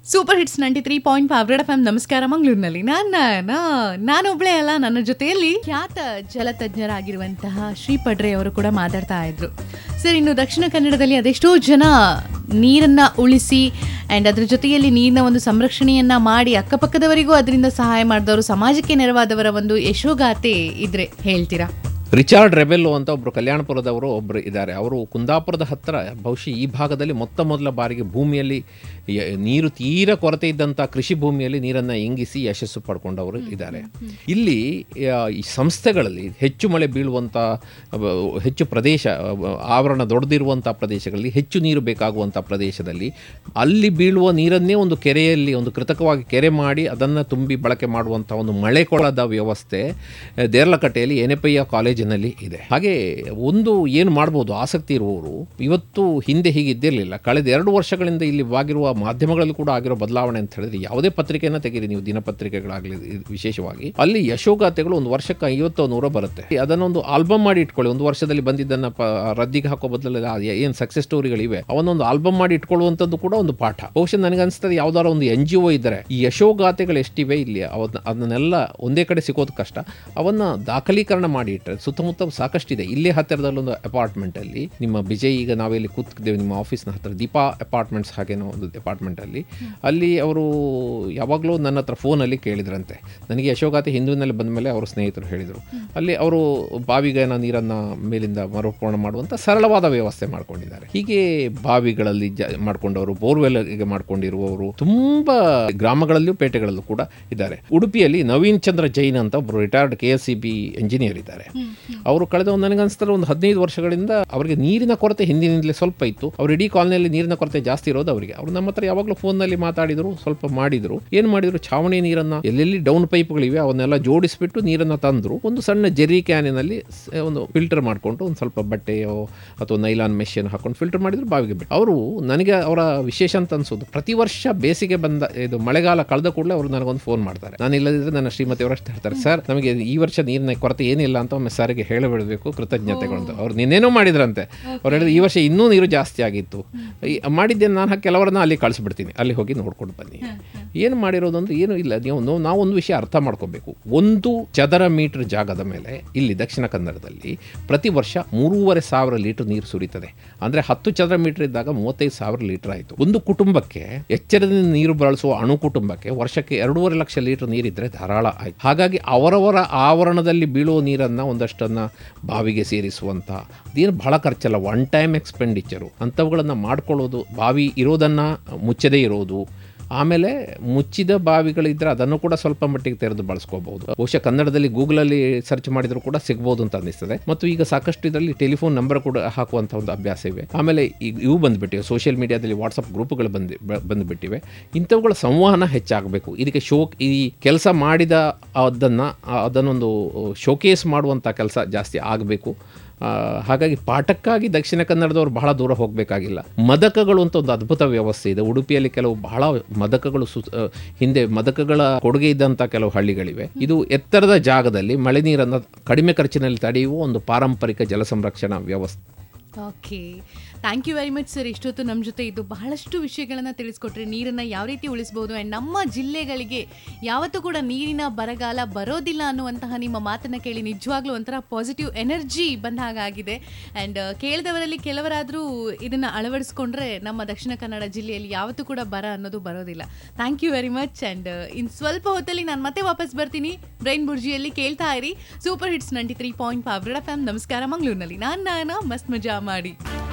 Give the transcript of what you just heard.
super hits ninety three point five red F M ನಮಸ್ಕಾರ ಮಂಗಳೂರಿನಲ್ಲಿ ನಾನು ನಾನೊಬ್ಳೇ ಅಲ್ಲ ನನ್ನ ಜೊತೆಯಲ್ಲಿ ಖ್ಯಾತ ಜಲತಜ್ಞರಾಗಿರುವಂತಹ ಶ್ರೀ ಪಡ್ರೆ ಅವರು ಕೂಡ ಮಾತಾಡ್ತಾ ಇದ್ರು ಸರ್ ಇನ್ನು ದಕ್ಷಿಣ ಕನ್ನಡದಲ್ಲಿ ಅದೆಷ್ಟೋ ಜನ ನೀರನ್ನ ಉಳಿಸಿ ಆ್ಯಂಡ್ ಅದ್ರ ಜೊತೆಯಲ್ಲಿ ನೀರಿನ ಒಂದು ಸಂರಕ್ಷಣೆಯನ್ನ ಮಾಡಿ ಅಕ್ಕಪಕ್ಕದವರಿಗೂ ಅದರಿಂದ ಸಹಾಯ ಮಾಡಿದವರು ಸಮಾಜಕ್ಕೆ ನೆರವಾದವರ ಒಂದು ಯಶೋಗಾಥೆ ಇದ್ರೆ ಹೇಳ್ತೀರಾ ರಿಚಾರ್ಡ್ ರೆಬೆಲ್ಲೋ ಅಂತ ಒಬ್ಬರು ಕಲ್ಯಾಣಪುರದವರು ಒಬ್ಬರು ಇದ್ದಾರೆ ಅವರು ಕುಂದಾಪುರದ ಹತ್ತಿರ ಬಹುಶಃ ಈ ಭಾಗದಲ್ಲಿ ಮೊತ್ತ ಮೊದಲ ಬಾರಿಗೆ ಭೂಮಿಯಲ್ಲಿ ಯ- ನೀರು ತೀರ ಕೊರತೆ ಇದ್ದಂಥ ಕೃಷಿ ಭೂಮಿಯಲ್ಲಿ ನೀರನ್ನು ಇಂಗಿಸಿ ಯಶಸ್ಸು ಪಡ್ಕೊಂಡವರು ಇದ್ದಾರೆ ಇಲ್ಲಿ ಆ, ಈ ಸಂಸ್ಥೆಗಳಲ್ಲಿ ಹೆಚ್ಚು ಮಳೆ ಬೀಳುವಂಥ ಅವ- ಹೆಚ್ಚು ಪ್ರದೇಶ ಅವ- ಆವರಣ ದೊಡ್ಡದಿರುವಂಥ ಪ್ರದೇಶಗಳಲ್ಲಿ ಹೆಚ್ಚು ನೀರು ಬೇಕಾಗುವಂಥ ಪ್ರದೇಶದಲ್ಲಿ ಅಲ್ಲಿ ಬೀಳುವ ನೀರನ್ನೇ ಒಂದು ಕೆರೆಯಲ್ಲಿ ಒಂದು ಕೃತಕವಾಗಿ ಕೆರೆ ಮಾಡಿ ಅದನ್ನು ತುಂಬಿ ಬಳಕೆ ಮಾಡುವಂಥ ಒಂದು ಮಳೆ ಕೊಳದ ವ್ಯವಸ್ಥೆ ಆ, ದೇರ್ಲಕಟ್ಟೆಯಲ್ಲಿ ಎನೆಪಯ್ಯ ಕಾಲೇಜಿನಲ್ಲಿ ಇದೆ ಹಾಗೆ ಒಂದು ಏನು ಮಾಡ್ಬೋದು ಆಸಕ್ತಿ ಇರುವವರು ಇವತ್ತು ಹಿಂದೆ ಹೀಗೆ ಇದ್ದಿರಲಿಲ್ಲ ಕಳೆದ ಎರಡು ವರ್ಷಗಳಿಂದ ಇಲ್ಲಿ ಆಗಿರುವ ಮಾಧ್ಯಮಗಳಲ್ಲಿ ಕೂಡ ಆಗಿರೋ ಬದಲಾವಣೆ ಅಂತ ಹೇಳಿದ್ರೆ ಯಾವುದೇ ಪತ್ರಿಕೆಯನ್ನು ತೆಗೀರಿ ನೀವು ದಿನಪತ್ರಿಕೆಗಳಾಗಲಿ ವಿಶೇಷವಾಗಿ ಅಲ್ಲಿ ಯಶೋಗಾಥೆಗಳು ಒಂದು ವರ್ಷಕ್ಕೆ ಐವತ್ತೋ ನೂರೋ ಬರುತ್ತೆ ಅದನ್ನೊಂದು ಆಲ್ಬಮ್ ಮಾಡಿ ಇಟ್ಕೊಳ್ಳಿ ಒಂದು ವರ್ಷದಲ್ಲಿ ಬಂದಿದ್ದನ್ನು ಪ ರದ್ದಿಗೆ ಹಾಕೋ ಬದಲಲ್ಲಿ ಏನು ಸಕ್ಸಸ್ ಸ್ಟೋರಿಗಳಿವೆ ಅವನ್ನೊಂದು ಆಲ್ಬಮ್ ಮಾಡಿ ಇಟ್ಕೊಳ್ಳುವಂಥದ್ದು ಕೂಡ ಒಂದು ಪಾಠ ಬಹುಶಃ ನನಗೆ ಅನಿಸ್ತದೆ ಯಾವ್ದಾರ ಒಂದು ಎನ್ ಜಿ ಒ ಇದ್ದರೆ ಈ ಯಶೋಗಾಥೆಗಳು ಎಷ್ಟಿವೆ ಇಲ್ಲಿ ಅವನ್ನ ಅದನ್ನೆಲ್ಲ ಒಂದೇ ಕಡೆ ಸಿಗೋದು ಕಷ್ಟ ಅವನ್ನ ದಾಖಲೀಕರಣ ಮಾಡಿ ಇಟ್ಟರೆ ಸುತ್ತಮುತ್ತ ಸಾಕಷ್ಟಿದೆ ಇಲ್ಲೇ ಹತ್ತಿರದಲ್ಲಿ ಒಂದು ಅಪಾರ್ಟ್ಮೆಂಟ್ ಅಲ್ಲಿ ನಿಮ್ಮ ವಿಜಯ್ ಈಗ ನಾವೆಲ್ಲಿ ಕೂತ್ಕಿದ್ದೇವೆ ನಿಮ್ಮ ಆಫೀಸ್ನ ಹತ್ತಿರ ದೀಪಾ ಅಪಾರ್ಟ್ಮೆಂಟ್ಸ್ ಹಾಗೇನೋ ಒಂದು ಅಪಾರ್ಟ್ಮೆಂಟ್ ಅಲ್ಲಿ ಅಲ್ಲಿ ಅವರು ಯಾವಾಗಲೂ ನನ್ನ ಹತ್ರ ಫೋನಲ್ಲಿ ಕೇಳಿದ್ರಂತೆ ನನಗೆ ಯಶೋಗಾಥೆ ಹಿಂದೂನಲ್ಲಿ ಬಂದ ಮೇಲೆ ಅವರ ಸ್ನೇಹಿತರು ಹೇಳಿದರು ಅಲ್ಲಿ ಅವರು ಬಾವಿಗೇನ ನೀರನ್ನು ಮೇಲಿಂದ ಮರುಪೂರ್ಣ ಮಾಡುವಂಥ ಸರಳವಾದ ವ್ಯವಸ್ಥೆ ಮಾಡ್ಕೊಂಡಿದ್ದಾರೆ ಹೀಗೆ ಬಾವಿಗಳಲ್ಲಿ ಜ ಮಾಡ್ಕೊಂಡವರು ಬೋರ್ವೆಲ್ ಮಾಡ್ಕೊಂಡಿರುವವರು ತುಂಬ ಗ್ರಾಮಗಳಲ್ಲಿಯೂ ಪೇಟೆಗಳಲ್ಲೂ ಕೂಡ ಇದ್ದಾರೆ ಉಡುಪಿಯಲ್ಲಿ ನವೀನ್ ಚಂದ್ರ ಜೈನ್ ಅಂತ ಒಬ್ಬರು retired K S C B engineer ಇದ್ದಾರೆ ಅವರು ಕಳೆದ ಒಂದು ನನಗನ್ಸ್ತಾರೆ ಒಂದು ಹದಿನೈದು ವರ್ಷಗಳಿಂದ ಅವರಿಗೆ ನೀರಿನ ಕೊರತೆ ಹಿಂದಿನಿಂದಲೇ ಸ್ವಲ್ಪ ಇತ್ತು ಅವ್ರು ಇಡೀ ಕಾಲನಿಯಲ್ಲಿ ನೀರಿನ ಕೊರತೆ ಜಾಸ್ತಿ ಇರೋದು ಅವರಿಗೆ ಅವ್ರು ನಮ್ಮ ಹತ್ರ ಯಾವಾಗಲೂ ಫೋನ್ನಲ್ಲಿ ಮಾತಾಡಿದ್ರು ಸ್ವಲ್ಪ ಮಾಡಿದ್ರು ಏನು ಮಾಡಿದ್ರು ಛಾವಣಿ ನೀರನ್ನ ಎಲ್ಲೆಲ್ಲಿ ಡೌನ್ ಪೈಪ್ಗಳಿವೆ ಅವನ್ನೆಲ್ಲ ಜೋಡಿಸಿಬಿಟ್ಟು ನೀರನ್ನು ತಂದರು ಒಂದು ಸಣ್ಣ ಜೆರ್ರಿ ಕ್ಯಾನಿನಲ್ಲಿ ಸ್- ಒಂದು ಫಿಲ್ಟರ್ ಮಾಡಿಕೊಂಡು ಒಂದು ಸ್ವಲ್ಪ ಬಟ್ಟೆಯೋ ಅಥವಾ ನೈಲಾನ್ ಮೆಷಿನ್ ಹಾಕೊಂಡು ಫಿಲ್ಟರ್ ಮಾಡಿದ್ರು ಬಾವಿಗೆ ಬಿಟ್ಟು ಅವರು ನನಗೆ ಅವರ ವಿಶೇಷ ಅಂತ ಅನ್ಸೋದು ಪ್ರತಿ ವರ್ಷ ಬೇಸಿಗೆ ಬಂದ ಇದು ಮಳೆಗಾಲ ಕಳೆದ ಕೂಡಲೇ ಅವರು ನನಗೊಂದು ಫೋನ್ ಮಾಡ್ತಾರೆ ನಾನು ಇಲ್ಲದಿದ್ರೆ ನನ್ನ ಶ್ರೀಮತಿ ಅವರಷ್ಟು ಹೇಳ್ತಾರೆ ಸರ್ ನಮಗೆ ಈ ವರ್ಷ ನೀರಿನ ಕೊರತೆ ಏನಿಲ್ಲ ಅಂತ ಒಮ್ಮೆ ಸರ್ಗೆ ಹೇಳಿಬಿಡಬೇಕು ಕೃತಜ್ಞತೆಗಳು ಅಂತ ಅವ್ರು ನಿನ್ನೇನೋ ಮಾಡಿದ್ರಂತೆ ಅವ್ರು ಹೇಳಿದ್ರು ಈ ವರ್ಷ ಇನ್ನೂ ನೀರು ಜಾಸ್ತಿ ಆಗಿತ್ತು ಈ ಮಾಡಿದ್ದೇನೆ ನಾನು ಕೆಲವರನ್ನ ಅಲ್ಲಿ ಕಳಿಸ್ಬಿಡ್ತೀನಿ ಅಲ್ಲಿ ಹೋಗಿ ನೋಡ್ಕೊಂಡು ಬನ್ನಿ ಏನು ಮಾಡಿರೋದು ಅಂದ್ರೆ ಏನು ಇಲ್ಲ ನೀವು ನಾವು- ನಾವು ಒಂದು ವಿಷಯ ಅರ್ಥ ಮಾಡ್ಕೋಬೇಕು ಒಂದು ಚದರ ಮೀಟರ್ ಜಾಗದ ಮೇಲೆ ಇಲ್ಲಿ ದಕ್ಷಿಣ ಕನ್ನಡದಲ್ಲಿ ಪ್ರತಿ ವರ್ಷ ಮೂರುವರೆ ಸಾವಿರ ಲೀಟರ್ ನೀರು ಸುರಿತದೆ ಅಂದರೆ ಹತ್ತು ಚದರ ಮೀಟರ್ ಇದ್ದಾಗ ಮೂವತ್ತೈದು ಸಾವಿರ ಲೀಟರ್ ಆಯಿತು ಒಂದು ಕುಟುಂಬಕ್ಕೆ ಎಚ್ಚರದಿಂದ ನೀರು ಬಳಸುವ ಅಣು ಕುಟುಂಬಕ್ಕೆ ವರ್ಷಕ್ಕೆ ಎರಡೂವರೆ ಲಕ್ಷ ಲೀಟರ್ ನೀರಿದ್ರೆ ಧಾರಾಳ ಆಯ್ತು ಹಾಗಾಗಿ ಅವರವರ ಆವರಣದಲ್ಲಿ ಬೀಳುವ ನೀರನ್ನು ಒಂದಷ್ಟನ್ನು ಬಾವಿಗೆ ಸೇರಿಸುವಂಥ ಅದೇನು ಬಹಳ ಖರ್ಚಲ್ಲ ಒನ್ ಟೈಮ್ ಎಕ್ಸ್ಪೆಂಡಿಚರು ಅಂಥವುಗಳನ್ನು ಮಾಡ್ಕೊಳ್ಳೋದು ಬಾವಿ ಇರೋದನ್ನು ಮುಚ್ಚದೇ ಇರೋದು ಆಮೇಲೆ ಮುಚ್ಚಿದ ಬಾವಿಗಳಿದ್ದರೆ ಅದನ್ನು ಕೂಡ ಸ್ವಲ್ಪ ಮಟ್ಟಿಗೆ ತೆರೆದು ಬಳಸ್ಕೋಬಹುದು ಬಹುಶಃ ಕನ್ನಡದಲ್ಲಿ ಗೂಗಲಲ್ಲಿ ಸರ್ಚ್ ಮಾಡಿದರೂ ಕೂಡ ಸಿಗ್ಬೋದು ಅಂತ ಅನ್ನಿಸ್ತದೆ ಮತ್ತು ಈಗ ಸಾಕಷ್ಟು ಇದರಲ್ಲಿ ಟೆಲಿಫೋನ್ ನಂಬರ್ ಕೂಡ ಹಾಕುವಂಥ ಒಂದು ಅಭ್ಯಾಸ ಇವೆ ಆಮೇಲೆ ಈಗ ಇವು ಬಂದುಬಿಟ್ಟಿವೆ ಸೋಷಿಯಲ್ ಮೀಡಿಯಾದಲ್ಲಿ ವಾಟ್ಸಪ್ ಗ್ರೂಪ್ಗಳು ಬಂದು ಬ- ಬಂದುಬಿಟ್ಟಿವೆ ಇಂಥವುಗಳ ಸಂವಹನ ಹೆಚ್ಚಾಗಬೇಕು ಇದಕ್ಕೆ ಶೋ ಈ ಕೆಲಸ ಮಾಡಿದ ಅದನ್ನು ಅದನ್ನೊಂದು ಶೋಕೇಸ್ ಮಾಡುವಂಥ ಕೆಲಸ ಜಾಸ್ತಿ ಆಗಬೇಕು ಆ, ಹಾಗಾಗಿ ಪಾಠಕ್ಕಾಗಿ ದಕ್ಷಿಣ ಕನ್ನಡದವರು ಬಹಳ ದೂರ ಹೋಗಬೇಕಾಗಿಲ್ಲ ಮದಕಗಳು ಅಂತ ಒಂದು ಅದ್ಭುತ ವ್ಯವಸ್ಥೆ ಇದೆ ಉಡುಪಿಯಲ್ಲಿ ಕೆಲವು ಬಹಳ ಮದಕಗಳು ಸು ಆ, ಹಿಂದೆ ಮದಕಗಳ ಕೊಡುಗೆ ಇದ್ದಂಥ ಕೆಲವು ಹಳ್ಳಿಗಳಿವೆ ಇದು ಎತ್ತರದ ಜಾಗದಲ್ಲಿ ಮಳೆ ನೀರನ್ನು ಕಡಿಮೆ ಖರ್ಚಿನಲ್ಲಿ ತಡೆಯುವ ಒಂದು ಪಾರಂಪರಿಕ ಜಲ ಸಂರಕ್ಷಣಾ ವ್ಯವಸ್ಥೆ okay thank you very much sir ಇಷ್ಟೊತ್ತು ನಮ್ಮ ಜೊತೆ ಇದ್ದು ಬಹಳಷ್ಟು ವಿಷಯಗಳನ್ನು ತಿಳಿಸ್ಕೊಟ್ರಿ ನೀರನ್ನು ಯಾವ ರೀತಿ ಉಳಿಸ್ಬೋದು ಆ್ಯಂಡ್ ನಮ್ಮ ಜಿಲ್ಲೆಗಳಿಗೆ ಯಾವತ್ತೂ ಕೂಡ ನೀರಿನ ಬರಗಾಲ ಬರೋದಿಲ್ಲ ಅನ್ನುವಂತಹ ನಿಮ್ಮ ಮಾತನ್ನು ಕೇಳಿ ನಿಜವಾಗ್ಲೂ ಒಂಥರ ಪಾಸಿಟಿವ್ ಎನರ್ಜಿ ಬಂದ ಹಾಗಾಗಿದೆ ಆ್ಯಂಡ್ ಕೇಳಿದವರಲ್ಲಿ ಕೆಲವರಾದರೂ ಇದನ್ನು ಅಳವಡಿಸ್ಕೊಂಡ್ರೆ ನಮ್ಮ ದಕ್ಷಿಣ ಕನ್ನಡ ಜಿಲ್ಲೆಯಲ್ಲಿ ಯಾವತ್ತೂ ಕೂಡ ಬರ ಅನ್ನೋದು ಬರೋದಿಲ್ಲ thank you very much and ಇನ್ನು ಸ್ವಲ್ಪ ಹೊತ್ತಲ್ಲಿ ನಾನು ಮತ್ತೆ ವಾಪಸ್ ಬರ್ತೀನಿ ಬ್ರೈನ್ ಬುರ್ಜಿಯಲ್ಲಿ ಕೇಳ್ತಾ ಇರಿ super hits ninety three point five F M ನಮಸ್ಕಾರ ಮಂಗಳೂರಿನಲ್ಲಿ ನಾನು ನಾನು ಮಸ್ತ್ ಮಜಾ ಮಾಡಿ